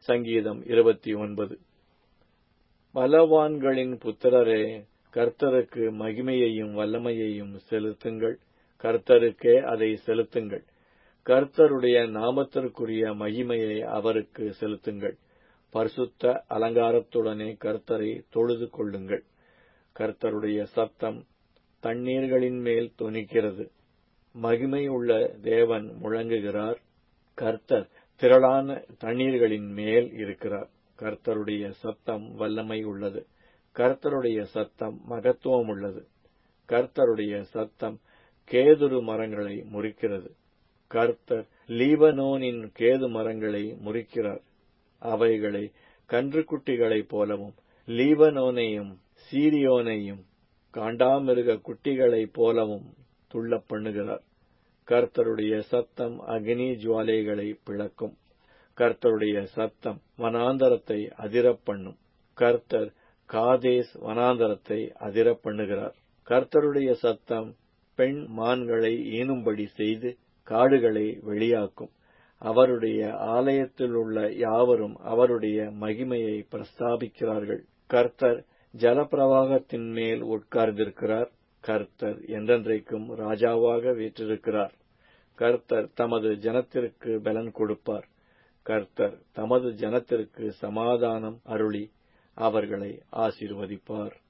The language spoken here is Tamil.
சங்கீதம் இருபத்தி ஒன்பது பலவான்களின் புத்திரரே கர்த்தருக்கு மகிமையையும் வல்லமையையும் செலுத்துங்கள் கர்த்தருக்கே அதை செலுத்துங்கள் கர்த்தருடைய நாமத்திற்குரிய மகிமையை அவருக்கு செலுத்துங்கள் பரிசுத்த அலங்காரத்துடனே கர்த்தரை தொழுது கொள்ளுங்கள் கர்த்தருடைய சத்தம் தண்ணீர்களின் மேல் தொனிக்கிறது மகிமை உள்ள தேவன் முழங்குகிறார் கர்த்தர் திரளான தண்ணீர்களின் மேல் இருக்கிறார் கர்த்தருடைய சத்தம் வல்லமை உள்ளது கர்த்தருடைய சத்தம் மகத்துவம் உள்ளது கர்த்தருடைய சத்தம் கேதுரு மரங்களை முறிக்கிறது கர்த்தர் லீபனோனின் கேது மரங்களை முறிக்கிறார் அவைகளை கன்றுக்குட்டிகளைப் போலவும் லீபனோனையும் சீரியோனையும் காண்டாமிருக குட்டிகளைப் போலவும் துள்ள பண்ணுகிறார் கர்த்தருடைய சத்தம் அக்னி ஜுவாலைகளை பிளக்கும் கர்த்தருடைய சத்தம் வனாந்தரத்தை அதிரப் பண்ணும் கர்த்தர் காதேஸ் வனாந்தரத்தை அதிரப் பண்ணுகிறார் கர்த்தருடைய சத்தம் பெண் மான்களை ஈனும்படி செய்து காடுகளை வெளியாக்கும் அவருடைய ஆலயத்தில் உள்ள யாவரும் அவருடைய மகிமையை பிரஸ்தாபிக்கிறார்கள் கர்த்தர் ஜலப்பிரவாகத்தின் மேல் உட்கார்ந்திருக்கிறார் கர்த்தர் என்றென்றைக்கும் ராஜாவாக வீற்றிருக்கிறார் கர்த்தர் தமது ஜனத்திற்கு பலன் கொடுப்பார் கர்த்தர் தமது ஜனத்திற்கு சமாதானம் அருளி அவர்களை ஆசீர்வதிப்பார்